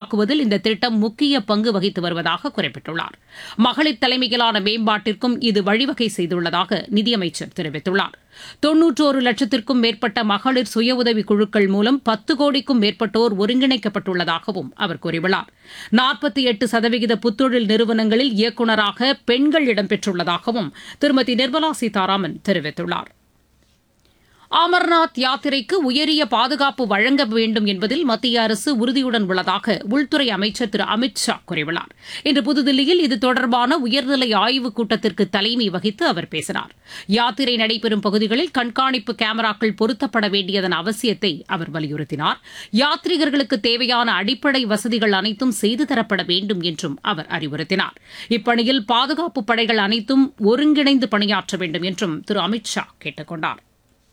உருவாக்குவதில் இந்த திட்டம் முக்கிய பங்கு வகித்து வருவதாக குறிப்பிட்டுள்ளார் மகளிர் தலைமையிலான மேம்பாட்டிற்கும் இது வழிவகை செய்துள்ளதாக நிதியமைச்சர் தெரிவித்துள்ளார் தொன்னூற்றோரு லட்சத்திற்கும் மேற்பட்ட மகளிர் சுய உதவி குழுக்கள் மூலம் பத்து கோடிக்கும் மேற்பட்டோர் ஒருங்கிணைக்கப்பட்டுள்ளதாகவும் அவர் கூறியுள்ளார் நாற்பத்தி எட்டு சதவிகித புத்தொழில் நிறுவனங்களில் இயக்குநராக பெண்கள் இடம்பெற்றுள்ளதாகவும் திருமதி நிர்மலா சீதாராமன் தெரிவித்துள்ளார் அமர்நாத் யாத்திரைக்கு உயரிய பாதுகாப்பு வழங்க வேண்டும் என்பதில் மத்திய அரசு உறுதியுடன் உள்ளதாக உள்துறை அமைச்சர் திரு அமித் ஷா கூறியுள்ளார் இன்று புதுதில்லியில் இது தொடர்பான உயர்நிலை ஆய்வுக் கூட்டத்திற்கு தலைமை வகித்து அவர் பேசினார் யாத்திரை நடைபெறும் பகுதிகளில் கண்காணிப்பு கேமராக்கள் பொருத்தப்பட வேண்டியதன் அவசியத்தை அவர் வலியுறுத்தினார் யாத்ரீகர்களுக்கு தேவையான அடிப்படை வசதிகள் அனைத்தும் செய்து தரப்பட வேண்டும் என்றும் அவர் அறிவுறுத்தினார் இப்பணியில் பாதுகாப்பு படைகள் அனைத்தும் ஒருங்கிணைந்து பணியாற்ற வேண்டும் என்றும் திரு அமித் ஷா கேட்டுக் கொண்டார்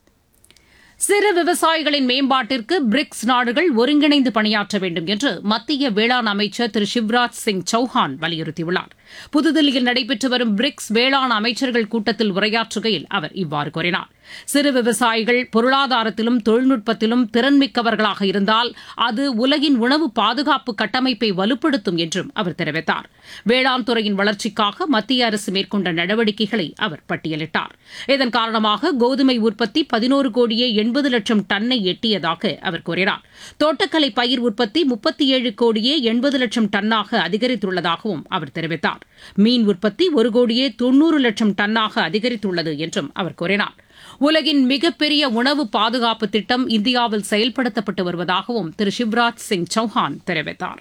சிறு விவசாயிகளின் மேம்பாட்டிற்கு பிரிக்ஸ் நாடுகள் ஒருங்கிணைந்து பணியாற்ற வேண்டும் என்று மத்திய வேளாண் அமைச்சர் திரு சிவராஜ் சிங் சௌஹான் வலியுறுத்தியுள்ளார் புதுதில்லியில் நடைபெற்று வரும் பிரிக்ஸ் வேளாண் அமைச்சர்கள் கூட்டத்தில் உரையாற்றுகையில் அவர் இவ்வாறு கூறினார் சிறு விவசாயிகள் பொருளாதாரத்திலும் தொழில்நுட்பத்திலும் திறன்மிக்கவர்களாக இருந்தால் அது உலகின் உணவு பாதுகாப்பு கட்டமைப்பை வலுப்படுத்தும் என்றும் அவர் தெரிவித்தார் வேளாண் துறையின் வளர்ச்சிக்காக மத்திய அரசு மேற்கொண்ட நடவடிக்கைகளை அவர் பட்டியலிட்டார் இதன் காரணமாக கோதுமை உற்பத்தி பதினோரு கோடியே எண்பது லட்சம் டன்னை எட்டியதாக அவர் கூறினார் தோட்டக்கலை பயிர் உற்பத்தி முப்பத்தி ஏழு கோடியே எண்பது லட்சம் டன்னாக அதிகரித்துள்ளதாகவும் அவர் தெரிவித்தார் மீன் உற்பத்தி ஒரு கோடியே தொன்னூறு லட்சம் டன்னாக அதிகரித்துள்ளது என்றும் அவர் கூறினார் உலகின் மிகப்பெரிய உணவு பாதுகாப்பு திட்டம் இந்தியாவில் செயல்படுத்தப்பட்டு வருவதாகவும் திரு சிவராஜ் சிங் சௌஹான் தெரிவித்தார்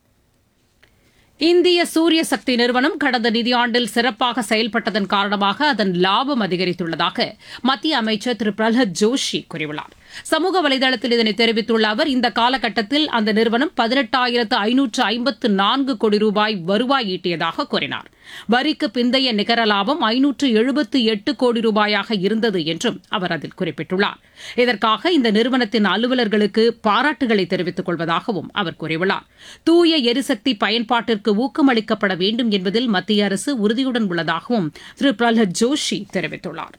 இந்திய சூரிய சக்தி நிறுவனம் கடந்த நிதியாண்டில் சிறப்பாக செயல்பட்டதன் காரணமாக அதன் லாபம் அதிகரித்துள்ளதாக மத்திய அமைச்சர் திரு பிரஹ்லாத் ஜோஷி கூறியுள்ளார் சமூக வலைதளத்தில் இதனை தெரிவித்துள்ள அவர் இந்த காலகட்டத்தில் அந்த நிறுவனம் பதினெட்டாயிரத்து ஐநூற்று ஐம்பத்து நான்கு கோடி ரூபாய் வருவாய் ஈட்டியதாக கூறினார் வரிக்கு பிந்தைய நிகர லாபம் ஐநூற்று எழுபத்து எட்டு கோடி ரூபாயாக இருந்தது என்றும் அவர் அதில் குறிப்பிட்டுள்ளார் இதற்காக இந்த நிறுவனத்தின் அலுவலர்களுக்கு பாராட்டுகளை தெரிவித்துக் கொள்வதாகவும் அவர் கூறியுள்ளார் தூய எரிசக்தி பயன்பாட்டிற்கு ஊக்கமளிக்கப்பட வேண்டும் என்பதில் மத்திய அரசு உறுதியுடன் உள்ளதாகவும் திரு பிரஹ்லாத் ஜோஷி தெரிவித்துள்ளார்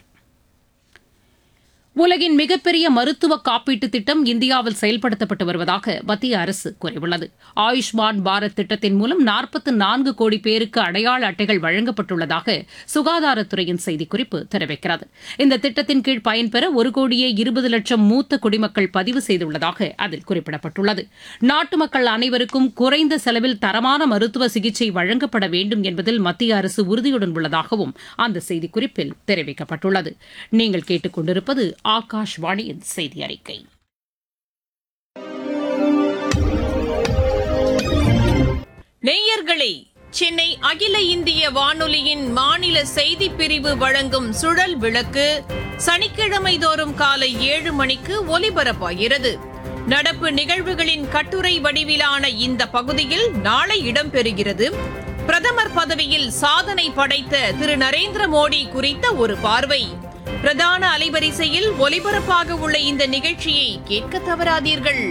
உலகின் மிகப்பெரிய மருத்துவ காப்பீட்டு திட்டம் இந்தியாவில் செயல்படுத்தப்பட்டு வருவதாக மத்திய அரசு கூறியுள்ளது ஆயுஷ்மான் பாரத் திட்டத்தின் மூலம் நாற்பத்து நான்கு கோடி பேருக்கு அடையாள அட்டைகள் வழங்கப்பட்டுள்ளதாக சுகாதாரத்துறையின் செய்திக்குறிப்பு தெரிவிக்கிறது இந்த திட்டத்தின் கீழ் பயன்பெற ஒரு கோடியே இருபது லட்சம் மூத்த குடிமக்கள் பதிவு செய்துள்ளதாக அதில் குறிப்பிடப்பட்டுள்ளது நாட்டு மக்கள் அனைவருக்கும் குறைந்த செலவில் தரமான மருத்துவ சிகிச்சை வழங்கப்பட வேண்டும் என்பதில் மத்திய அரசு உறுதியுடன் உள்ளதாகவும் அந்த செய்திக்குறிப்பில் தெரிவிக்கப்பட்டுள்ளது நீங்கள் கேட்டுக் கொண்டிருப்பது ஆகாஷ்வாணியின் செய்தி அறிக்கை நேயர்களே சென்னை அகில இந்திய வானொலியின் மாநில செய்தி பிரிவு வழங்கும் சுழல் விளக்கு சனிக்கிழமை தோறும் காலை ஏழு மணிக்கு ஒலிபரப்பாகிறது நடப்பு நிகழ்வுகளின் கட்டுரை வடிவிலான இந்த பகுதியில் நாளை இடம்பெறுகிறது பிரதமர் பதவியில் சாதனை படைத்த திரு நரேந்திர மோடி குறித்த ஒரு பார்வை பிரதான அலைவரிசையில் ஒலிபரப்பாக உள்ள இந்த நிகழ்ச்சியை கேட்க தவறாதீர்கள்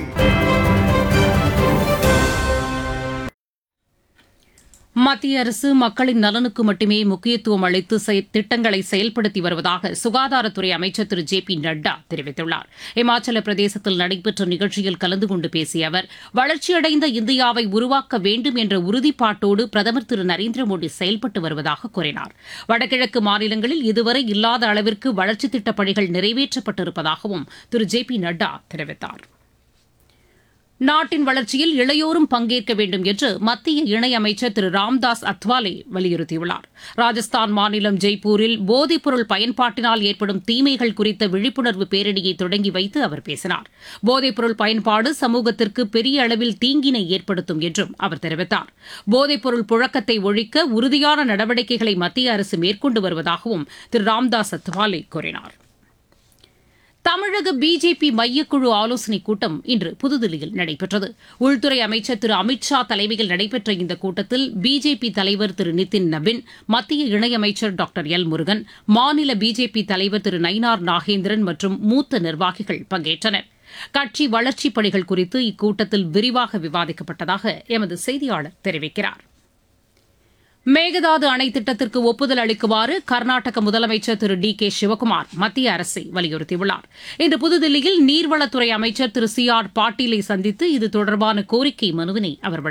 மத்திய அரசு மக்களின் நலனுக்கு மட்டுமே முக்கியத்துவம் அளித்து செய- திட்டங்களை செயல்படுத்தி வருவதாக சுகாதாரத்துறை அமைச்சர் திரு ஜே பி நட்டா தெரிவித்துள்ளார் இமாச்சல பிரதேசத்தில் நடைபெற்ற நிகழ்ச்சியில் கலந்து கொண்டு பேசிய அவர் வளர்ச்சியடைந்த இந்தியாவை உருவாக்க வேண்டும் என்ற உறுதிப்பாட்டோடு பிரதமர் திரு நரேந்திர மோடி செயல்பட்டு வருவதாக கூறினார் வடகிழக்கு மாநிலங்களில் இதுவரை இல்லாத அளவிற்கு வளர்ச்சித் திட்டப் பணிகள் நிறைவேற்றப்பட்டிருப்பதாகவும் திரு ஜே பி நட்டா தெரிவித்தார் நாட்டின் வளர்ச்சியில் இளையோரும் பங்கேற்க வேண்டும் என்று மத்திய இணையமைச்சர் திரு ராம்தாஸ் அத்வாலே வலியுறுத்தியுள்ளார் ராஜஸ்தான் மாநிலம் ஜெய்ப்பூரில் போதைப்பொருள் பயன்பாட்டினால் ஏற்படும் தீமைகள் குறித்த விழிப்புணர்வு பேரணியை தொடங்கி வைத்து அவர் பேசினார் போதைப்பொருள் பயன்பாடு சமூகத்திற்கு பெரிய அளவில் தீங்கினை ஏற்படுத்தும் என்றும் அவர் தெரிவித்தார் போதைப்பொருள் புழக்கத்தை ஒழிக்க உறுதியான நடவடிக்கைகளை மத்திய அரசு மேற்கொண்டு வருவதாகவும் திரு ராம்தாஸ் அத்வாலே கூறினார் தமிழக பிஜேபி மையக்குழு ஆலோசனைக் கூட்டம் இன்று புதுதில்லியில் நடைபெற்றது உள்துறை அமைச்சர் திரு அமித் ஷா தலைமையில் நடைபெற்ற இந்த கூட்டத்தில் பிஜேபி தலைவர் திரு நிதின் நபின் மத்திய இணையமைச்சர் டாக்டர் எல் முருகன் மாநில பிஜேபி தலைவர் திரு நயினார் நாகேந்திரன் மற்றும் மூத்த நிர்வாகிகள் பங்கேற்றனர் கட்சி வளர்ச்சிப் பணிகள் குறித்து இக்கூட்டத்தில் விரிவாக விவாதிக்கப்பட்டதாக எமது செய்தியாளர் தெரிவிக்கிறார் மேகதாது அணை திட்டத்திற்கு ஒப்புதல் அளிக்குமாறு கர்நாடக முதலமைச்சர் திரு டி கே சிவக்குமார் மத்திய அரசை வலியுறுத்தியுள்ளார் இன்று புதுதில்லியில் நீர்வளத்துறை அமைச்சர் திரு சி ஆர் பாட்டீலை சந்தித்து இது தொடர்பான கோரிக்கை மனுவினை அவர்